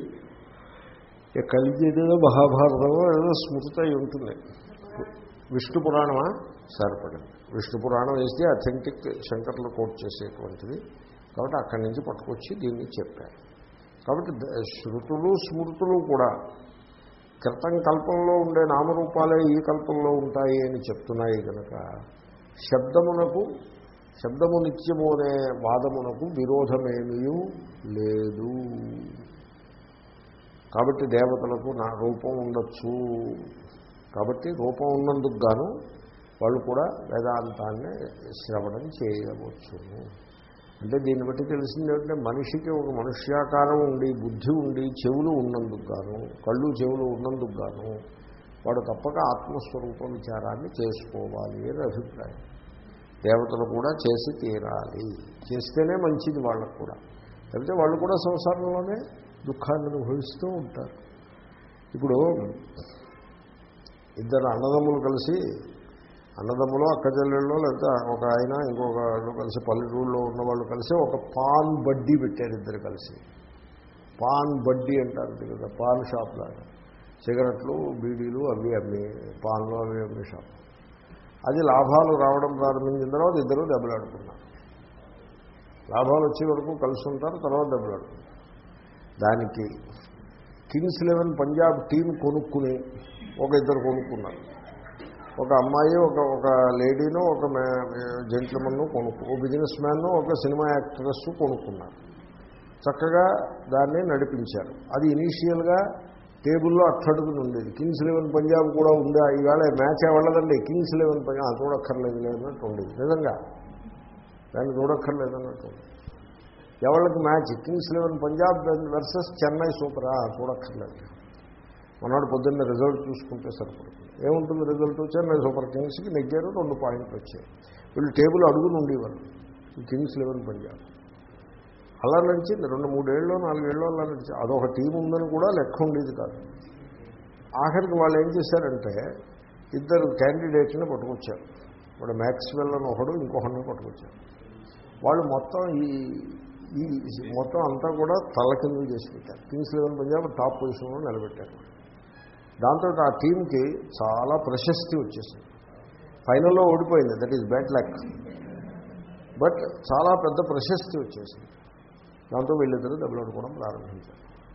ఇక కలిగి ఏదో మహాభారతమో ఏదో స్మృతి అయి ఉంటుంది విష్ణు పురాణమా సరిపడింది విష్ణు పురాణం వేస్తే అథెంటిక్ శంకర్లు కోట్ చేసేటువంటిది కాబట్టి అక్కడి నుంచి పట్టుకొచ్చి దీన్ని చెప్పారు కాబట్టి ద- శృతులు స్మృతులు కూడా క్రితం కల్పంలో ఉండే నామరూపాలే ఈ కల్పంలో ఉంటాయి అని చెప్తున్నాయి కనుక శబ్దమునకు శబ్దము నిత్యము అనే వాదమునకు విరోధమేమీ లేదు కాబట్టి దేవతలకు నా రూపం ఉండొచ్చు కాబట్టి రూపం ఉన్నందుకు గాను వాళ్ళు కూడా వేదాంతాన్ని శ్రవణం చేయవచ్చును అంటే దీన్ని బట్టి తెలిసింది ఏంటంటే మనిషికి ఒక మనుష్యాకారం ఉండి బుద్ధి ఉండి చెవులు ఉన్నందుకు గాను కళ్ళు చెవులు ఉన్నందుకు గాను వాడు తప్పక ఆత్మస్వరూప విచారాన్ని చేసుకోవాలి అని అభిప్రాయం దేవతలు కూడా చేసి తీరాలి చేస్తేనే మంచిది వాళ్ళకు కూడా లేకపోతే వాళ్ళు కూడా సంసారంలోనే దుఃఖాన్ని అనుభవిస్తూ ఉంటారు ఇప్పుడు ఇద్దరు అన్నదమ్ములు కలిసి అన్నదమ్ములు అక్కచెల్లెళ్ళు లేకపోతే ఒక ఆయన ఇంకొక వాళ్ళు కలిసి పల్లెటూరులో ఉన్న వాళ్ళు కలిసి ఒక పాన్ బడ్డీ పెట్టారు ఇద్దరు కలిసి పాన్ బడ్డీ అంటారు ఇది కదా పాన్ షాప్ లాగా సిగరెట్లు బీడీలు అవి అమ్మి పాన్లు అవి అమ్మి షాప్ అది లాభాలు రావడం ప్రారంభించిన తర్వాత ఇద్దరు దెబ్బలాడుకున్నారు లాభాలు వచ్చే వరకు కలిసి ఉంటారు తర్వాత దెబ్బలాడుకుంటారు దానికి కింగ్స్ లెవెన్ పంజాబ్ టీం కొనుక్కుని ఒక ఇద్దరు కొనుక్కున్నారు ఒక అమ్మాయి ఒక ఒక లేడీను ఒక జెంట్లమన్ను కొనుక్కు ఓ బిజినెస్ మ్యాన్ ఒక సినిమా యాక్ట్రెస్ కొనుక్కున్నారు చక్కగా దాన్ని నడిపించారు అది ఇనీషియల్గా టేబుల్లో అట్టడుగుని ఉండేది కింగ్స్ లెవెన్ పంజాబ్ కూడా ఉందా ఈవేళ మ్యాచ్ వెళ్ళదండి కింగ్స్ లెవెన్ పంజాబ్ చూడక్కర్లేదు లేదన్నట్టు ఉండేది నిజంగా దాన్ని చూడక్కర్లేదు అన్నట్టు ఎవరికి match Kings Eleven Punjab versus Chennai సూపరా చూడక్కర్లేదు మొన్నటి పొద్దున్న రిజల్ట్ చూసుకుంటే సరిపడుతుంది ఏముంటుంది రిజల్ట్ చెన్నై సూపర్ కింగ్స్కి నెగ్గారు రెండు పాయింట్లు వచ్చాయి వీళ్ళు టేబుల్ అడుగుని ఉండేవారు కింగ్స్ లెవెన్ పంజాబ్ అలా నడిచింది రెండు మూడేళ్ళు నాలుగేళ్ళు అలా నడిచి అదొక టీం ఉందని కూడా లెక్క ఉండేది కాదు ఆఖరికి వాళ్ళు ఏం చేశారంటే ఇద్దరు క్యాండిడేట్ని పట్టుకొచ్చారు వాడు మ్యాక్స్వెల్ అని ఒకడు ఇంకొకరిని పట్టుకొచ్చారు వాళ్ళు మొత్తం ఈ ఈ మొత్తం అంతా కూడా తల కింద చేసి పెట్టారు కింగ్స్ లెవెన్ పంజాబ్ టాప్ పొజిషన్లో నిలబెట్టారు దాంతో ఆ టీంకి చాలా ప్రశస్తి వచ్చేసింది ఫైనల్లో ఓడిపోయింది that is bad luck but చాలా పెద్ద ప్రశస్తి వచ్చేసింది దాంతో వీళ్ళిద్దరూ దెబ్బలాడుకోవడం ప్రారంభించారు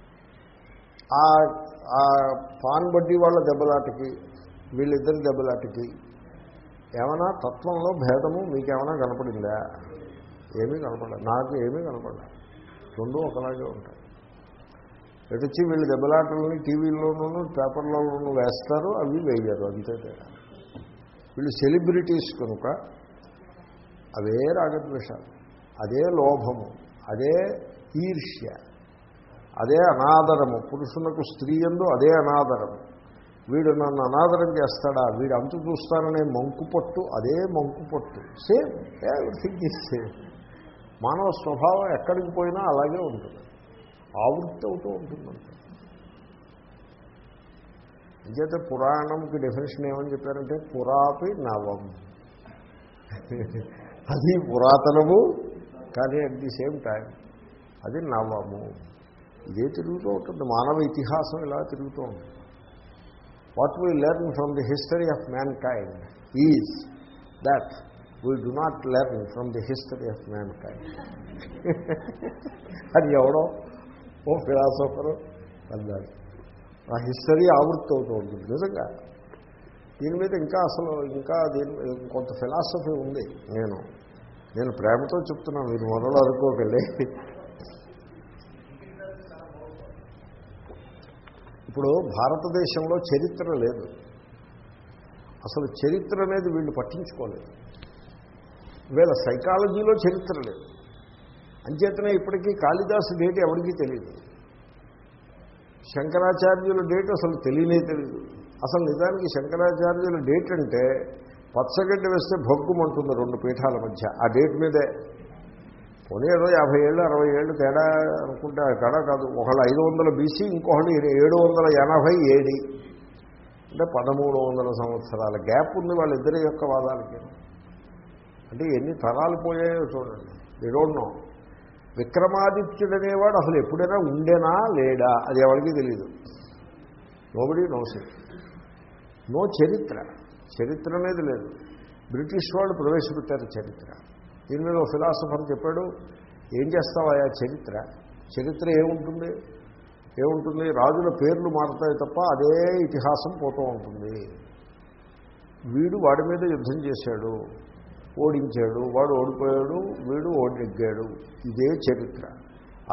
ఆ పాన్ బడ్డీ వాళ్ళ దెబ్బలాటకి వీళ్ళిద్దరి దెబ్బలాటకి ఏమైనా తత్వంలో భేదము మీకేమైనా కనపడిందా ఏమీ కనపడలేదు నాకు ఏమీ కనపడలేదు రెండు ఒకలాగే ఉంటాయి ఎటొచ్చి వీళ్ళు దెబ్బలాటలని టీవీలోనూ పేపర్లలోనూ వేస్తారు అవి వేయరు అంతే తేడా వీళ్ళు సెలబ్రిటీస్ కనుక అవే రాగద్వేషాలు అదే లోభము అదే ఈర్ష్య అదే అనాదరము పురుషులకు స్త్రీ ఎందు అదే అనాదరము వీడు నన్ను అనాదరం చేస్తాడా వీడు అంతు చూస్తాననే మంకు పట్టు అదే మంకు పట్టు సేమ్ ఎవ్రీథింగ్ ఈజ్ సేమ్ మానవ స్వభావం ఎక్కడికి పోయినా అలాగే ఉంటుంది ఆవృత్తి అవుతూ ఉంటుందంటే అంచేతే పురాణంకి డెఫినేషన్ ఏమని చెప్పారంటే పురాపి నవం అది పురాతనము కానీ అట్ ది సేమ్ టైం అది నవము ఇదే తిరుగుతూ ఉంటుంది మానవ ఇతిహాసం ఇలా తిరుగుతూ ఉంటుంది what we learn from the history of mankind is that we do not learn from the history of mankind అది ఎవడో ఓ ఫిలాసఫరు అన్నాడు ఆ హిస్టరీ ఆవృత్తి అవుతూ ఉంటుంది నిజంగా దీని మీద ఇంకా అసలు ఇంకా దీని కొంత ఫిలాసఫీ ఉంది నేను నేను ప్రేమతో చెప్తున్నాను మీరు మొదలు అనుకోకండి ఇప్పుడు భారతదేశంలో చరిత్ర లేదు అసలు చరిత్ర అనేది వీళ్ళు పట్టించుకోలేదు వీళ్ళ సైకాలజీలో చరిత్ర లేదు అంచేతనే ఇప్పటికీ కాళిదాసు డేట్ ఎవరికీ తెలియదు శంకరాచార్యుల డేట్ అసలు తెలియనే తెలియదు అసలు నిజానికి శంకరాచార్యుల డేట్ అంటే పచ్చగడ్డ వేస్తే భగ్గుమంటుంది రెండు పీఠాల మధ్య ఆ డేట్ మీదే పోనీ ఏదో యాభై ఏళ్ళు అరవై ఏళ్ళు తేడా అనుకుంటే తేడా కాదు ఒకళ్ళు ఐదు వందల బీసీ ఇంకొకళ్ళు ఏడు వందల ఎనభై ఏడి అంటే పదమూడు వందల సంవత్సరాల గ్యాప్ ఉంది వాళ్ళిద్దరి యొక్క వాదాలకి అంటే ఎన్ని తరాలు పోయాయో చూడండి ది డోంట్ నో విక్రమాదిత్యుడు అనేవాడు అసలు ఎప్పుడైనా ఉండేనా లేడా అది ఎవరికి తెలియదు నోబడి నోస్ ఇట్ నో చరిత్ర చరిత్ర అనేది లేదు బ్రిటిష్ వాళ్ళు ప్రవేశపెట్టారు చరిత్ర దీని మీద ఒక ఫిలాసఫర్ చెప్పాడు ఏం చేస్తావా చరిత్ర చరిత్ర ఏముంటుంది ఏముంటుంది రాజుల పేర్లు మారుతాయి తప్ప అదే ఇతిహాసం పోతూ ఉంటుంది వీడు వాడి మీద యుద్ధం చేశాడు ఓడించాడు వాడు ఓడిపోయాడు వీడు ఓడిగ్గాడు ఇదే చరిత్ర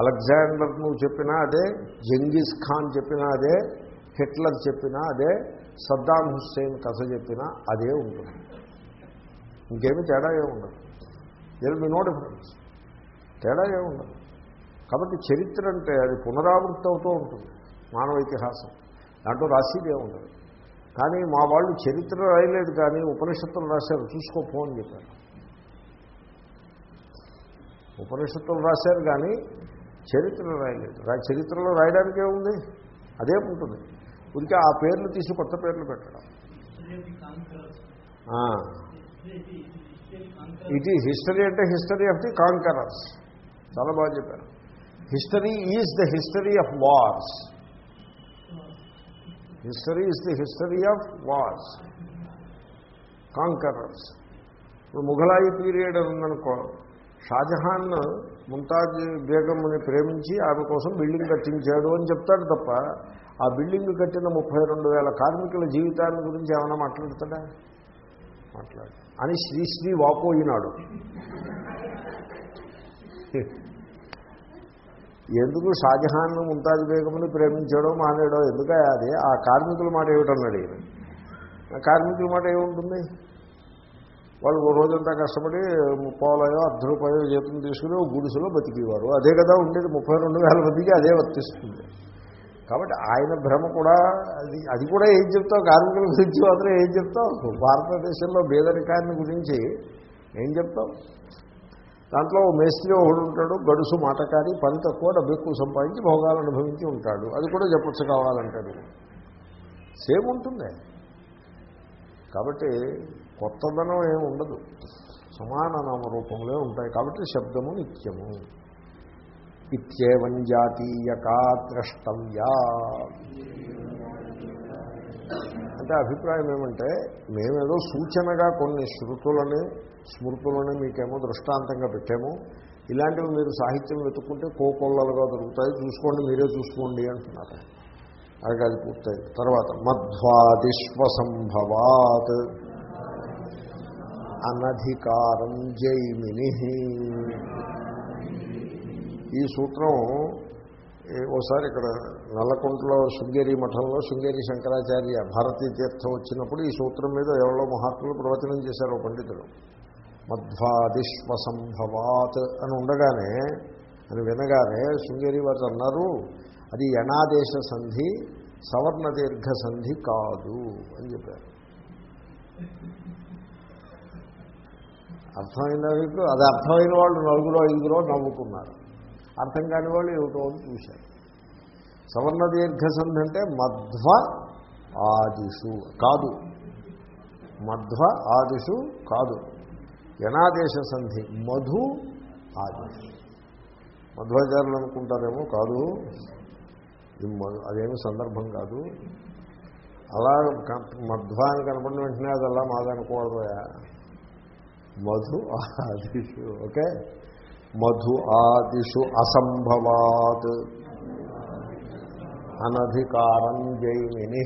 అలెగ్జాండర్ నువ్వు చెప్పినా అదే జంగీస్ ఖాన్ చెప్పినా అదే హిట్లర్ చెప్పినా అదే సద్దాం హుస్సేన్ కథ చెప్పినా అదే ఉంటుంది ఇంకేమీ తేడా ఏమి ఉండదు దెర్ బి నో డిఫరెన్స్ తేడా ఏమి ఉండదు కాబట్టి చరిత్ర అంటే అది పునరావృత్తి అవుతూ ఉంటుంది మానవ ఇతిహాసం దాంట్లో రాసేదే ఉండదు కానీ మా వాళ్ళు చరిత్ర రాయలేదు కానీ ఉపనిషత్తులు రాశారు చూసుకోపో అని చెప్పారు ఉపనిషత్తులు రాశారు కానీ చరిత్ర రాయలేదు రా చరిత్రలో రాయడానికే ఉంది అదే ఉంటుంది ఉనికి ఆ పేర్లు తీసి కొత్త పేర్లు పెట్టడం ఇట్ ఈ హిస్టరీ అంటే హిస్టరీ ఆఫ్ ది కాంకరర్స్ చాలా బాగా చెప్పారు history is the history of wars history is the history of wars conquerors ఇప్పుడు ముఘలాయి పీరియడ్ ఉందనుకో షాజహాన్ ముంతాజ్ బేగంని ప్రేమించి ఆమె కోసం బిల్డింగ్ కట్టించాడు అని చెప్తాడు తప్ప ఆ బిల్డింగ్ కట్టిన ముప్పై రెండు వేల కార్మికుల జీవితాన్ని గురించి ఏమైనా మాట్లాడతాడా మాట్లాడు అని శ్రీశ్రీ వాపోయినాడు ఎందుకు షాజహాన్ ముంతాజ్ బేగంని ప్రేమించాడో మానేడో ఎందుక అది ఆ కార్మికుల మాట ఏమిటన్నాడు ఈయన ఆ కార్మికుల మాట ఏముంటుంది వాళ్ళు ఓ రోజంతా కష్టపడి ముప్పాలయో అర్ధ రూపాయో జీతం తీసుకుని ఓ గుడిసెలో బతికేవారు అదే కదా ఉండేది ముప్పై రెండు వేల మందికి అదే వర్తిస్తుంది కాబట్టి ఆయన భ్రమ కూడా అది అది కూడా ఏం చెప్తావు కార్మికుల గురించి మాత్రం ఏం చెప్తావు భారతదేశంలో పేదరికాన్ని గురించి ఏం చెప్తావు దాంట్లో ఓ మేస్త్రి ఒకడు ఉంటాడు గడుసు మాటకారి పని తక్కువ డబ్బు ఎక్కువ సంపాదించి భోగాలు అనుభవించి ఉంటాడు అది కూడా చెప్పచ్చు కావాలంటాడు సేమ్ ఉంటుంది కాబట్టి కొత్తదనం ఏమి ఉండదు సమాన నామ రూపంలో ఉంటాయి కాబట్టి శబ్దము నిత్యము ఇత్యేవం జాతీయకా ద్రష్టవ్యా అంటే అభిప్రాయం ఏమంటే మేమేదో సూచనగా కొన్ని శృతులని స్మృతులని మీకేమో దృష్టాంతంగా పెట్టాము ఇలాంటివి మీరు సాహిత్యం వెతుక్కుంటే కోకొల్లలుగా దొరుకుతాయి చూసుకోండి మీరే చూసుకోండి అంటున్నారు అది అది పూర్తయింది తర్వాత మధ్వాదిశ్వసంభవాత్ అనధికారం జైమిని ఈ సూత్రం ఓసారి ఇక్కడ నల్లకుంటలో శృంగేరి మఠంలో శృంగేరి శంకరాచార్య భారతీ తీర్థం వచ్చినప్పుడు ఈ సూత్రం మీద ఎవరో మహాత్ములు ప్రవచనం చేశారు పండితులు మధ్వాదిశ్వసంభవాత్ అని ఉండగానే అని వినగానే శృంగేరి వారు అన్నారు అది యణాదేశ సంధి సవర్ణ దీర్ఘ సంధి కాదు అని చెప్పారు అర్థమైన మీకు అది అర్థమైన వాళ్ళు నలుగురు ఐదుగురో నవ్వుకున్నారు అర్థం కాని వాళ్ళు ఏమిటో అని చూశారు సవర్ణ దీర్ఘ సంధి అంటే మధ్వ ఆదిషు కాదు మధ్వ ఆదిషు కాదు యనాదేశ సంధి మధు ఆదిషు మధ్వాచారులు అనుకుంటారేమో కాదు అదేమి సందర్భం కాదు అలా మధ్వ అని కనపడిన వెంటనే అది అలా మాదనుకోవడం మధు ఆదిషు ఓకే మధు ఆదిషు అసంభవాత్ అనధికారం జైమిని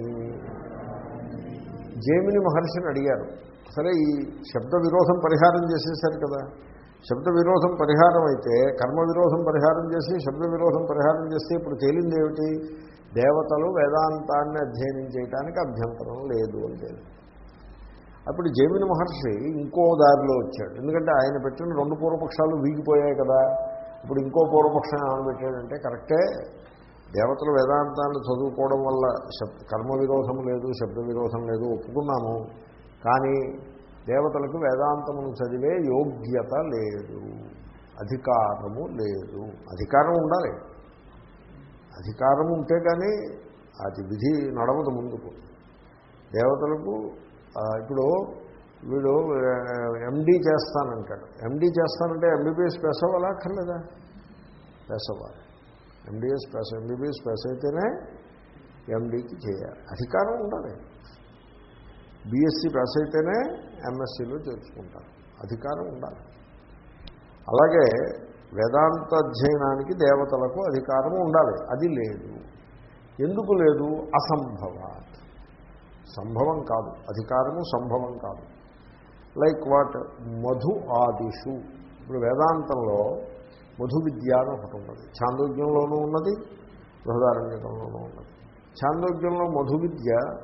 జైమిని మహర్షిని అడిగారు సరే ఈ శబ్ద విరోధం పరిహారం చేసేసారు కదా శబ్ద విరోధం పరిహారం అయితే కర్మ విరోధం పరిహారం చేసి శబ్ద విరోధం పరిహారం చేస్తే ఇప్పుడు తేలింది ఏమిటి దేవతలు వేదాంతాన్ని అధ్యయనం చేయడానికి అభ్యంతరం లేదు అని తేలింది అప్పుడు జైమిని మహర్షి ఇంకో దారిలో వచ్చాడు ఎందుకంటే ఆయన పెట్టిన రెండు పూర్వపక్షాలు వీగిపోయాయి కదా ఇప్పుడు ఇంకో పూర్వపక్షం ఏమైనా పెట్టాడంటే కరెక్టే దేవతలు వేదాంతాన్ని చదువుకోవడం వల్ల శబ్ కర్మ విరోధం లేదు శబ్ద విరోధం లేదు ఒప్పుకున్నాము కానీ దేవతలకు వేదాంతమును చదివే యోగ్యత లేదు అధికారము లేదు అధికారం ఉండాలి అధికారం ఉంటే కానీ అది విధి నడవదు ముందుకు దేవతలకు ఇప్పుడు వీడు ఎండీ చేస్తానంటాడు ఎండీ చేస్తానంటే ఎంబీబీఎస్ పాస్ అవ్వాలా అక్కర్లేదా పాస్ అవ్వాలి ఎంబీఎస్ పాస్ ఎంబీబీఎస్ పాస్ అయితేనే ఎండీకి చేయాలి అధికారం ఉండాలి బీఎస్సీ పాస్ అయితేనే ఎంఎస్సీలో చేర్చుకుంటారు అధికారం ఉండాలి అలాగే వేదాంత అధ్యయనానికి దేవతలకు అధికారం ఉండాలి అది లేదు ఎందుకు లేదు అసంభవాత్ సంభవం కాదు అధికారము సంభవం కాదు లైక్ వాట్ మధు ఆదిషు ఇప్పుడు వేదాంతంలో మధు విద్య అని ఒకటి ఉన్నది చాందోగ్యంలోనూ ఉన్నది బృహదారణ్యకంలోనూ ఉన్నది చాందోగ్యంలో మధు విద్య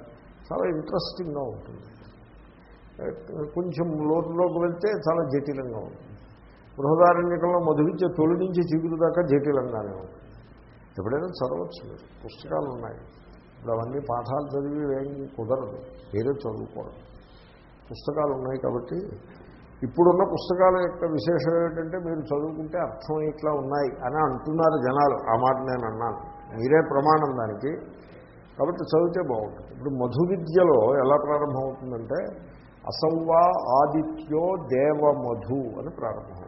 చాలా ఇంట్రెస్టింగ్గా ఉంటుంది కొంచెం లోతులోకి వెళ్తే చాలా జటిలంగా ఉంటుంది బృహదారణ్యకంలో మధువిద్య తొలి నుంచి చిగురు దాకా జటిలంగానే ఉంటుంది ఎప్పుడైనా చదవచ్చు మీరు పుస్తకాలు ఉన్నాయి ఇప్పుడు అవన్నీ పాఠాలు చదివి ఏం కుదరదు వేరే చదువుకోవడం పుస్తకాలు ఉన్నాయి కాబట్టి ఇప్పుడున్న పుస్తకాల యొక్క విశేషం ఏమిటంటే మీరు చదువుకుంటే అర్థం ఇట్లా ఉన్నాయి అని అంటున్నారు జనాలు ఆ మాట నేను అన్నాను మీరే ప్రమాణం దానికి కాబట్టి చదివితే బాగుంటుంది ఇప్పుడు మధు విద్యలో ఎలా ప్రారంభమవుతుందంటే అసంవా ఆదిత్యో దేవమధు అని ప్రారంభమవుతుంది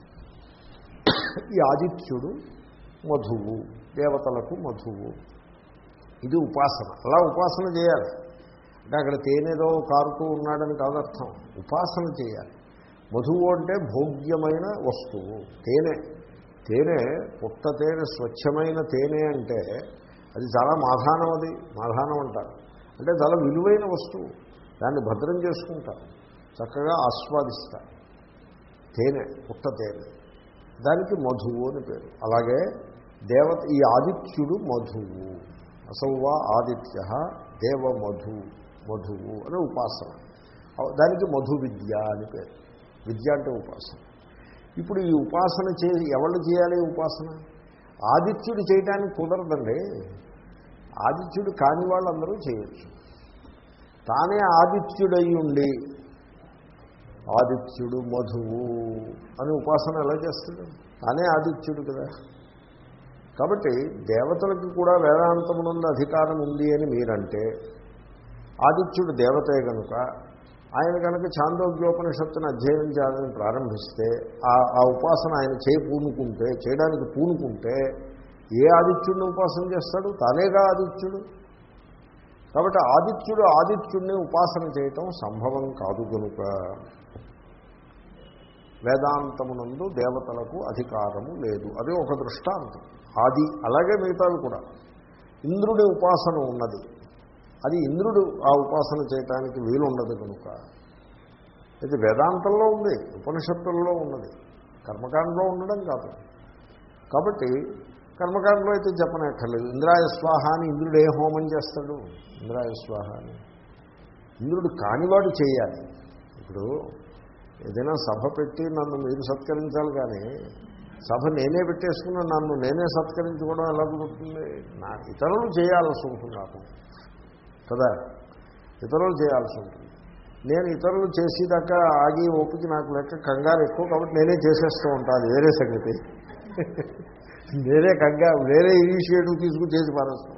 ఈ ఆదిత్యుడు మధువు దేవతలకు మధువు ఇది ఉపాసన అలా ఉపాసన చేయాలి అంటే అక్కడ తేనెదో కారుతూ ఉన్నాడని కాదు అర్థం ఉపాసన చేయాలి మధువు అంటే భోగ్యమైన వస్తువు తేనె తేనె పుట్ట తేనె స్వచ్ఛమైన తేనె అంటే అది చాలా మాధానం అది మాధానం అంటారు అంటే చాలా విలువైన వస్తువు దాన్ని భద్రం చేసుకుంటారు చక్కగా ఆస్వాదిస్తారు తేనె పుట్ట తేనె దానికి మధువు అని పేరు అలాగే దేవత ఈ ఆదిత్యుడు మధువు అసౌవా ఆదిత్య దేవ మధు మధువు అని ఉపాసన దానికి మధు విద్య అని పేరు విద్య అంటే ఉపాసన ఇప్పుడు ఈ ఉపాసన చే ఎవరు చేయాలి ఉపాసన ఆదిత్యుడు చేయడానికి కుదరదండి ఆదిత్యుడు కాని వాళ్ళందరూ చేయొచ్చు తానే ఆదిత్యుడై ఉండి ఆదిత్యుడు మధువు అని ఉపాసన ఎలా చేస్తాడు తానే ఆదిత్యుడు కదా కాబట్టి దేవతలకి కూడా వేదాంతమునందు అధికారం ఉంది అని మీరంటే ఆదిత్యుడు దేవతే కనుక ఆయన కనుక చాందోగ్యోపనిషత్తును అధ్యయనం చేయాలని ప్రారంభిస్తే ఆ ఉపాసన ఆయన చేయి పూనుకుంటే చేయడానికి పూనుకుంటే ఏ ఆదిత్యుడిని ఉపాసన చేస్తాడు తానేగా ఆదిత్యుడు కాబట్టి ఆదిత్యుడు ఆదిత్యుడిని ఉపాసన చేయటం సంభవం కాదు కనుక వేదాంతమునందు దేవతలకు అధికారము లేదు అది ఒక దృష్టాంతం ఆది అలాగే మిగతావి కూడా ఇంద్రుడి ఉపాసన ఉన్నది అది ఇంద్రుడు ఆ ఉపాసన చేయటానికి వీలుండదు కనుక ఇది వేదాంతంలో ఉంది ఉపనిషత్తుల్లో ఉన్నది కర్మకాండలో ఉండడం కాదు కాబట్టి కర్మకాండలో అయితే చెప్పనక్కర్లేదు ఇంద్రాయ స్వాహ అని ఇంద్రుడు ఏ హోమం చేస్తాడు ఇంద్రాయ స్వాహ అని ఇంద్రుడు కానివాడు చేయాలి ఇప్పుడు ఏదైనా సభ పెట్టి నన్ను మీరు సత్కరించాలి కానీ సభ నేనే పెట్టేసుకున్నా నన్ను నేనే సత్కరించుకోవడం ఎలా కుదురుతుంది నా ఇతరులు చేయాల్సి ఉంటుంది నాకు కదా ఇతరులు చేయాల్సి ఉంటుంది నేను ఇతరులు చేసేదాకా ఆగి ఓపిక నాకు లెక్క కంగారు ఎక్కువ కాబట్టి నేనే చేసేస్తూ ఉంటాను వేరే సంగతి వేరే కంగా వేరే ఇనిషియేటివ్ తీసుకుని చేసి పారేస్తూ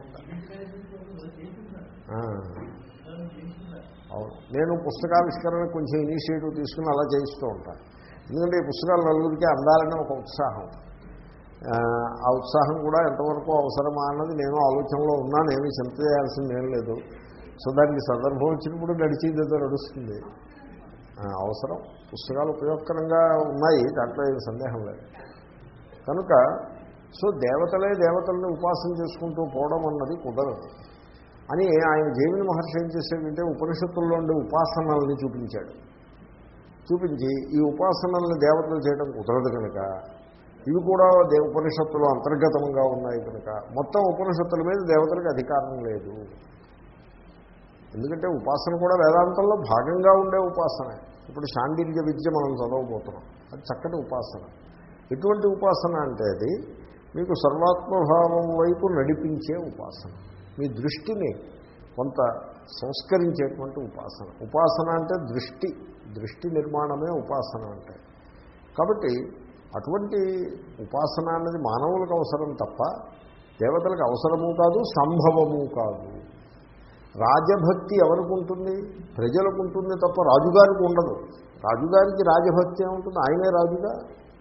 అవును నేను పుస్తకావిష్కరణ కొంచెం ఇనిషియేటివ్ తీసుకుని అలా చేయిస్తూ ఉంటాను ఎందుకంటే ఈ పుస్తకాలు నలుగురికి అందాలని ఒక ఉత్సాహం ఆ ఉత్సాహం కూడా ఎంతవరకు అవసరమా అన్నది నేను ఆలోచనలో ఉన్నాను ఏమీ చింత చేయాల్సింది ఏం లేదు సో దానికి సందర్భం వచ్చినప్పుడు నడిచేదేదో నడుస్తుంది అవసరం పుస్తకాలు ఉపయోగకరంగా ఉన్నాయి దాంట్లో ఏం సందేహం లేదు కనుక సో దేవతలే దేవతల్ని ఉపాసన చేసుకుంటూ పోవడం అన్నది కుదరదు అని ఆయన జైమిని మహర్షి ఏం చేశాడంటే ఉపనిషత్తుల్లో ఉండే ఉపాసనల్ని చూపించాడు చూపించి ఈ ఉపాసనల్ని దేవతలు చేయడం కుదరదు కనుక ఇవి కూడా దేవ ఉపనిషత్తులు అంతర్గతంగా ఉన్నాయి కనుక మొత్తం ఉపనిషత్తుల మీద దేవతలకు అధికారం లేదు ఎందుకంటే ఉపాసన కూడా వేదాంతంలో భాగంగా ఉండే ఉపాసన ఇప్పుడు శాండిల్య విద్య మనం చదవబోతున్నాం అది చక్కటి ఉపాసన ఎటువంటి ఉపాసన అంటే అది మీకు సర్వాత్మభావం వైపు నడిపించే ఉపాసన మీ దృష్టిని కొంత సంస్కరించేటువంటి ఉపాసన ఉపాసన అంటే దృష్టి దృష్టి నిర్మాణమే ఉపాసన అంటే కాబట్టి అటువంటి ఉపాసన అన్నది మానవులకు అవసరం తప్ప దేవతలకు అవసరము కాదు సంభవము కాదు రాజభక్తి ఎవరికి ఉంటుంది ప్రజలకు ఉంటుంది తప్ప రాజుగారికి ఉండదు రాజుగారికి రాజభక్తి ఏముంటుంది ఆయనే రాజుగా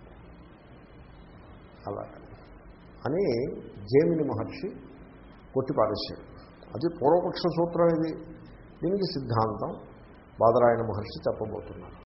అలా అని జేమిని మహర్షి కొట్టిపారేశాడు అది పూర్వపక్ష సూత్రం ఇది దీనికి సిద్ధాంతం బాదరాయణ మహర్షి చెప్పబోతున్నారు